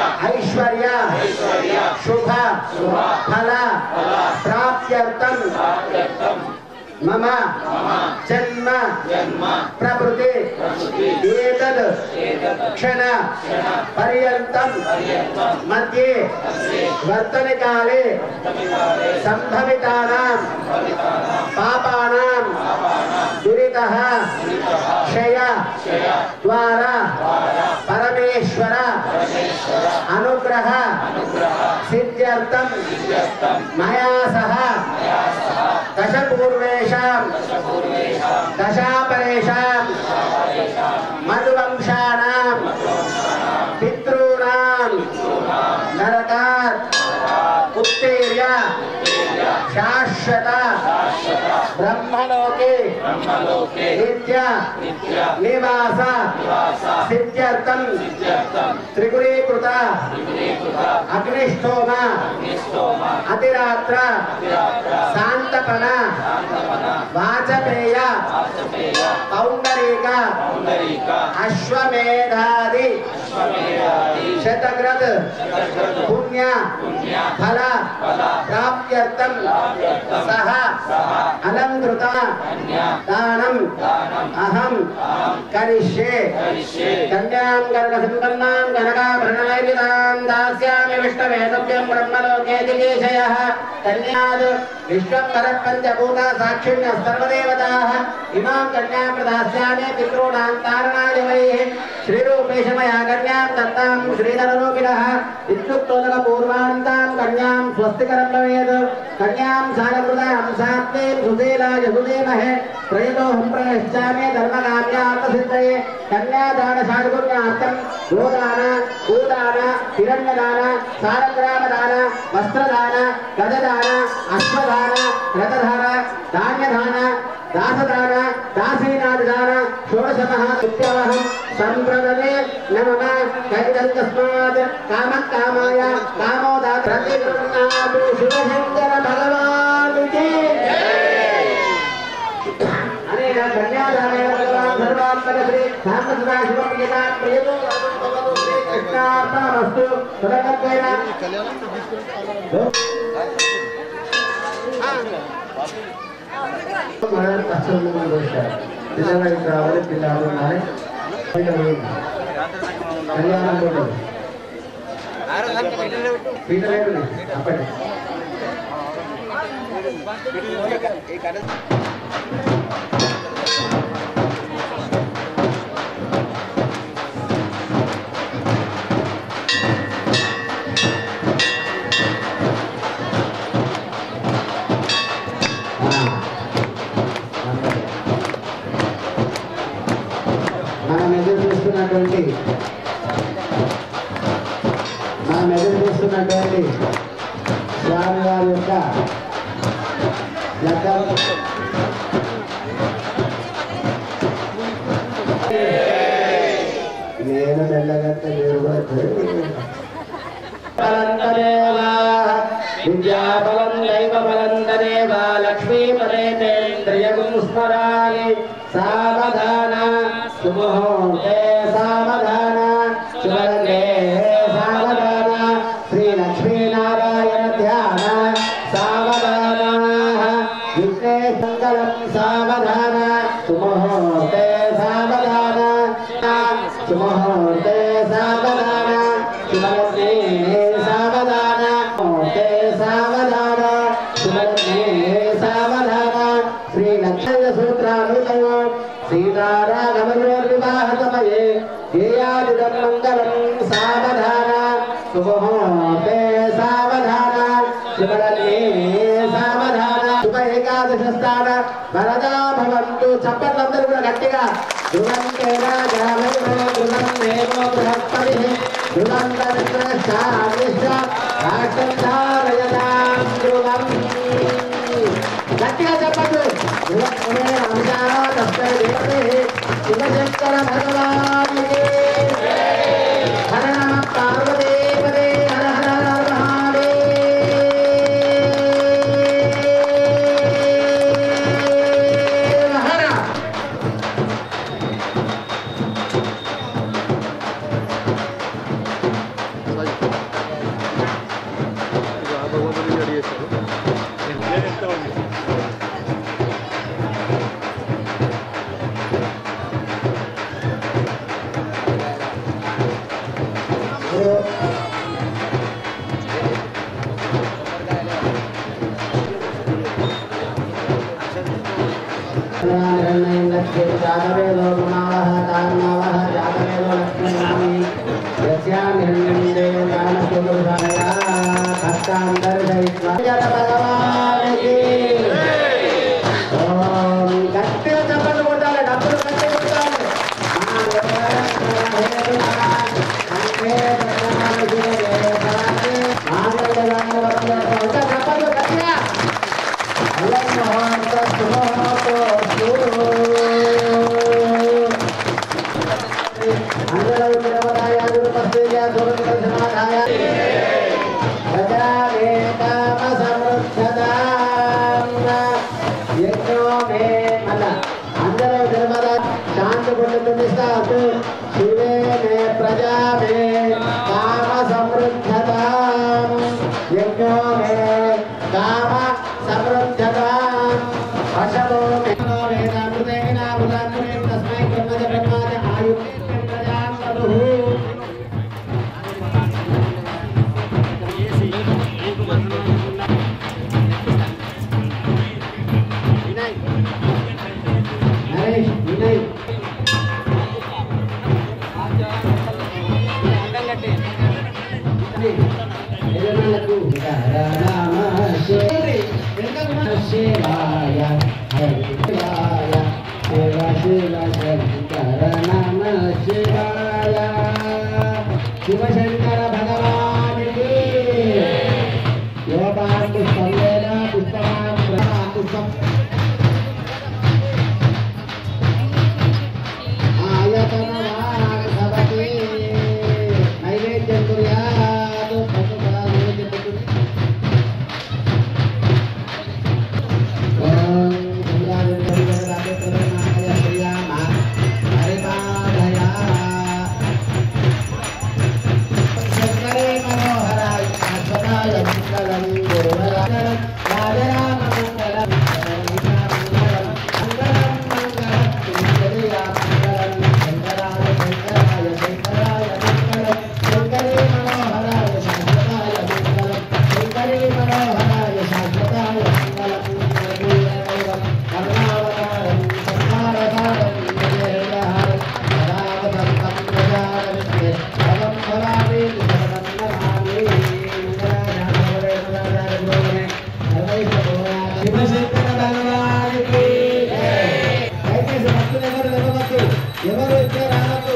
ఐశ్వర్య శుభ ఫల ప్రాప్త్యర్థం మమ జన్మ ప్రభృతి ఏతద్ క్షణ పర్యంతం మధ్యే వర్తని కాలే సంభవితానాం పాపానాం దురితః క్షయ ద్వారా పరమేశ్వర అనుగ్రహ సిద్ధ్యర్థం మయా సహ దశపూర్వేషాం దశాపరేషాం మధువంశానాం పితॄణాం నరకాత్ ఉత్తేర్య శాశ్వత బ్రహ్మలోకే నిత్య నివాస సిద్ధ్యర్థం త్రిగుణీకృత అగ్నిష్టోమ అతిరాత్ర శాంతపన వాచపేయ పౌండరీక అశ్వమేధాది శతగ్రద్ పుణ్య ఫల ప్రాప్త్యర్థం సహ అలంకృత దానం అహం కరిష్యే కన్యాం గర్గ సంపన్నాం గణకాభరణైర్విదాం దాస్యామి విష్ణవేదవ్యం బ్రహ్మలోకే దిగేశయః కన్యాద్ విశ్వంబర పంచభూత సాక్షిణ్య సర్వదేవతాః ఇమాం కన్యాం ప్రదాస్యామి పితॄణాం తారణాయ వైః శ్రీరూపేశమయా కన్యాం దత్తాం శ్రీధరరూపిణः ఇత్యుక్తోదక పూర్వాంతాం కన్యాం స్వస్తికరం భవేద్ కన్యాం సాగృతాం సాత్వేం సుశీలాయ సుధీమహే ప్రయతోహం ప్రయశ్చామి ధర్మకామ్యార్థసిద్ధయే కన్యాదాన శాడుపుణ్యార్థం గోదాన భూదాన హిరణ్యదాన సారగ్రామదాన వస్త్రదాన గజదాన అశ్వదాన రథదాన ధాన్యదాన దాసదాన దాసీనాదిదాన షోడశతః సుత్యవహం సంప్రదనే నమమ కైదల్కస్మాత్ కామ కామాయ కామోదా ప్రతిగృహ్ణాతు శివశంకర భగవానుకి అనేక కన్యాదానేన భగవాన్ సర్వాత్మక శ్రీ సాంబసదా శివప్రియతా ప్రియతో భగవతో శ్రీ కృష్ణార్పణమస్తు సురగత్వేన మనం కష్టం చూస్తారు పిల్లలకి కావాలి పిల్లలు ఉన్నారు కళ్యాణం కూడా పీటలేదు అప్పటి మనం ఎదురు చూస్తున్నటువంటి మనం ఎదురు చూస్తున్నటువంటి స్వామివారి యొక్క లగ్గం నేను మెల్లగంట మీరు కూడా బలంతదేవా విద్యాబలం దైవబలంతదేవా లక్ష్మీపదేంద్రియగుం స్మరామి సావధాన సుముహూర్తే సావధాన శుభరంగే సావధాన శ్రీ లక్ష్మీనారాయణ ధ్యాన సావధాన విఘ్నేశంకరం సావధాన సుముహూర్తే సావధాన సుముహూర్తే సావధాన శుభలగ్నే సావధాన ముహూర్తే సావధాన శుభలగ్నే సావధాన శ్రీ లక్ష్మణ సూత్రామృతయో సీతారాగమయోర్వివాహ సమయే ధ్యేయాదిదం మంగళం సావధాన సుముహూర్తే సావధాన శుభలగ్నే సావధాన శుభ ఏకాదశ స్థాన వరదా భవంతు చప్పట్లందరూ కూడా గట్టిగా ధ్రువం రాజా ధ్రువం దేవో బృహస్పతి ధ్రువం దరిద్రశ్చాదిశ్చ రాష్ట్రం ధారయతాం ధ్రువం గట్టిగా చెప్పండి ధ్రువమే అంశా తస్మై దేవతే శివశంకర భగవానికి హర నమ పార్వదేవదే హర హర హర మహాదేవ హర ఆ భగవంతుడిని రెడీ చేశారు ఎంత ఉంది జాతవేదో గుణావహ తాన్నవహ జాతవేదో లక్ష్మీ యస్యామిర్ణ్యం జ్ఞానసుగురుధనయా కష్టాంతర్దయిత్వా జత భగవానికి ఓం గట్టిగా చప్పట్లు కొట్టాలి డబ్బులు గట్టిగా కొట్టాలి చప్పట్లు గట్టిగా శివే మే ప్రజా మే కామ సమృద్ధత యజ్ఞో మే కామ సమృద్ధత వశతో మే వేదామృతేన బుధాన్మే తస్మై బ్రహ్మజ బ్రహ్మాజ ఆయు ప్రజాం వధుః నరేష్ వినయ్ ఎల్లలకు రామ శివాయ శివాయ శివాయ శివ శివ శంకర నమ శివాయ శివశంకర భగవానికి యోగా పుష్పం వేద పుష్పమాన్ బ్రహ్మ పుష్పం ఆయతనవాన్ భవతి నైవేద్యం కుర్యాత్ పశుఫలా నైవేద్యం పెట్టు. ఓం చంద్రాదిత్యవిజయరాజేశ్వరనాయ శ్రీయామ హరిపాదయ. శంకరే మనోహరాయ శాశ్వతాయ మంగళం గురువరాజం రాజరామ మంగళం మంగళం మంగళం మంగళం శ్రీహరియా మంగళం శంకరాయ శంకరాయ శంకరాయ మంగళం శంకరే మనోహరాయ శాశ్వతాయ మంగళం శంకరే మనోహరాయ శాశ్వతాయ మంగళం కర్ణావతారం కర్ణావతారం సంహారతారం విజయహారం సదావతంతం ప్రజారవిష్ణే పదం భవామి శరణం నమామి మంగళాశాసనవరే మంగళాచార్య శివశంకర భగవానికి దయచేసి భక్తులు ఎవరు ఇవ్వవద్దు ఎవరు ఇచ్చే రావద్దు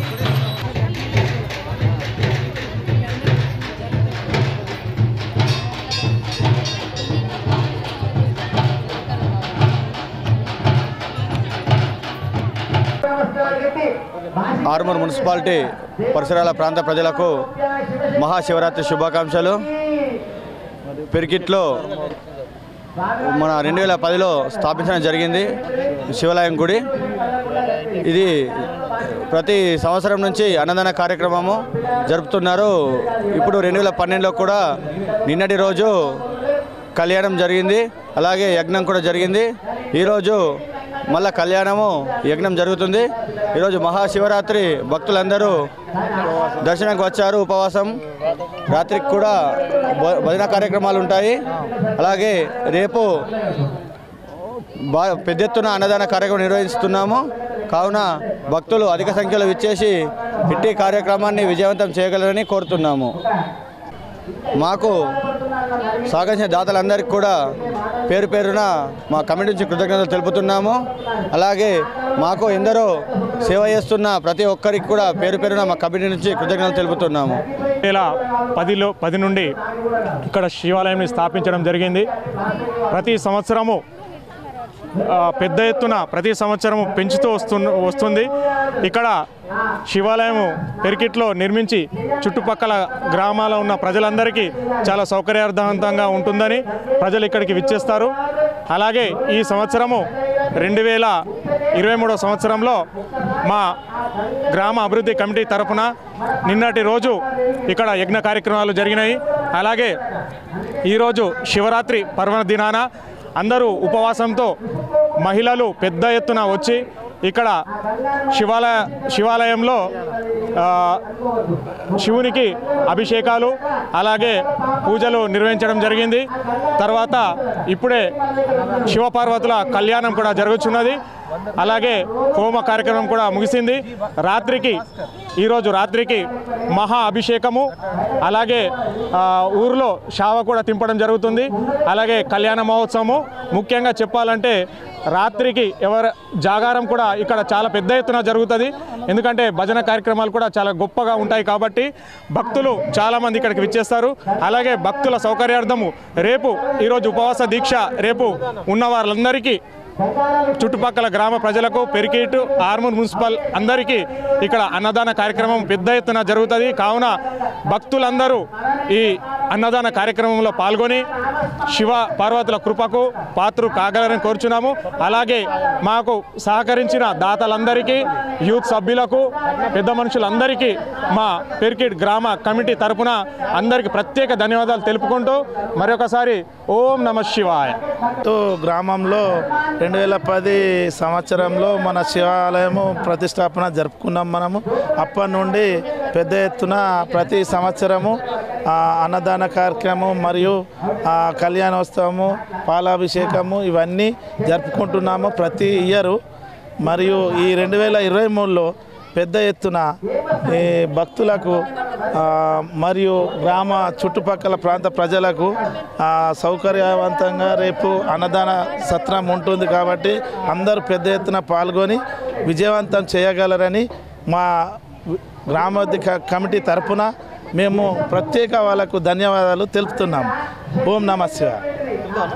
ఆర్మూర్ మున్సిపాలిటీ పరిసరాల ప్రాంత ప్రజలకు మహాశివరాత్రి శుభాకాంక్షలు పెరికిట్లో మన రెండు వేల పదిలో స్థాపించడం జరిగింది శివాలయం గుడి ఇది ప్రతి సంవత్సరం నుంచి అన్నదాన కార్యక్రమము జరుపుతున్నారు ఇప్పుడు రెండు వేల పన్నెండులో కూడా నిన్నటి రోజు కళ్యాణం జరిగింది అలాగే యజ్ఞం కూడా జరిగింది ఈరోజు మళ్ళా కళ్యాణము యజ్ఞం జరుగుతుంది ఈరోజు మహాశివరాత్రి భక్తులందరూ దర్శనానికి వచ్చారు ఉపవాసం రాత్రికి కూడా భ- భజన కార్యక్రమాలు ఉంటాయి అలాగే రేపు బా పెద్ద ఎత్తున అన్నదాన కార్యక్రమం నిర్వహిస్తున్నాము కావున భక్తులు అధిక సంఖ్యలో విచ్చేసి ఇట్టి కార్యక్రమాన్ని విజయవంతం చేయగలరని కోరుతున్నాము మాకు సహకరించిన దాతలందరికీ కూడా పేరు పేరున మా కమిటీ నుంచి కృతజ్ఞతలు తెలుపుతున్నాము అలాగే మాకు ఎందరో సేవ చేస్తున్న ప్రతి ఒక్కరికి కూడా పేరు పేరున మా కమిటీ నుంచి కృతజ్ఞతలు తెలుపుతున్నాము వేల పదిలో పది నుండి ఇక్కడ శివాలయాన్ని స్థాపించడం జరిగింది ప్రతి సంవత్సరము ఆ, పెద్ద ఎత్తున ప్రతి సంవత్సరము పెంచుతూ వస్తు వస్తుంది ఇక్కడ శివాలయము పెరికిట్లో నిర్మించి చుట్టుపక్కల గ్రామాల ఉన్న ప్రజలందరికీ చాలా సౌకర్యార్థవంతంగా ఉంటుందని ప్రజలు ఇక్కడికి విచ్చేస్తారు అలాగే ఈ సంవత్సరము రెండు వేల ఇరవై మూడో సంవత్సరంలో మా గ్రామ అభివృద్ధి కమిటీ తరపున నిన్నటి రోజు ఇక్కడ యజ్ఞ కార్యక్రమాలు జరిగినాయి అలాగే ఈరోజు శివరాత్రి పర్వ దినాన అందరూ ఉపవాసంతో మహిళలు పెద్ద ఎత్తున వచ్చి ఇక్కడ శివాలయ శివాలయంలో ఆ, శివునికి అభిషేకాలు అలాగే పూజలు నిర్వహించడం జరిగింది తర్వాత ఇప్పుడే శివపార్వతుల కళ్యాణం కూడా జరుగుతున్నది అలాగే హోమ కార్యక్రమం కూడా ముగిసింది రాత్రికి ఈరోజు రాత్రికి మహా అభిషేకము అలాగే ఆ, ఊరిలో షావ కూడా తింపడం జరుగుతుంది అలాగే కళ్యాణ మహోత్సవము ముఖ్యంగా చెప్పాలంటే రాత్రికి ఎవరు జాగారం కూడా ఇక్కడ చాలా పెద్ద ఎత్తున జరుగుతుంది ఎందుకంటే భజన కార్యక్రమాలు కూడా చాలా గొప్పగా ఉంటాయి కాబట్టి భక్తులు చాలామంది ఇక్కడికి విచ్చేస్తారు అలాగే భక్తుల సౌకర్యార్థము రేపు ఈరోజు ఉపవాస దీక్ష రేపు ఉన్న వారందరికీ చుట్టుపక్కల గ్రామ ప్రజలకు పెరికేట్ ఆర్మూర్ మున్సిపల్ అందరికీ ఇక్కడ అన్నదాన కార్యక్రమం పెద్ద ఎత్తున జరుగుతుంది కావున భక్తులందరూ ఈ అన్నదాన కార్యక్రమంలో పాల్గొని శివ పార్వతుల కృపకు పాత్రు కాగలరని కోరుచున్నాము అలాగే మాకు సహకరించిన దాతలందరికీ యూత్ సభ్యులకు పెద్ద మనుషులందరికీ మా పెరికిట్ గ్రామ కమిటీ తరపున అందరికీ ప్రత్యేక ధన్యవాదాలు తెలుపుకుంటూ మరొకసారి ఓం నమ శివాయ తో గ్రామంలో రెండు వేల పది సంవత్సరంలో మన శివాలయము ప్రతిష్టాపన జరుపుకున్నాం మనము అప్పటి నుండి పెద్ద ఎత్తున ప్రతి సంవత్సరము ఆ, అన్నదాన కార్యక్రమం మరియు ఆ, కళ్యాణోత్సవము పాలాభిషేకము ఇవన్నీ జరుపుకుంటున్నాము ప్రతి ఇయరు మరియు ఈ రెండు వేల ఇరవై మూడులో పెద్ద ఎత్తున ఈ భక్తులకు ఆ, మరియు గ్రామ చుట్టుపక్కల ప్రాంత ప్రజలకు ఆ, సౌకర్యవంతంగా రేపు అన్నదాన సత్రం ఉంటుంది కాబట్టి అందరూ పెద్ద ఎత్తున పాల్గొని విజయవంతం చేయగలరని మా గ్రామాభివృద్ధి క- కమిటీ తరపున మేము ప్రత్యేక వాళ్ళకు ధన్యవాదాలు తెలుపుతున్నాము ఓం నమ శివాయ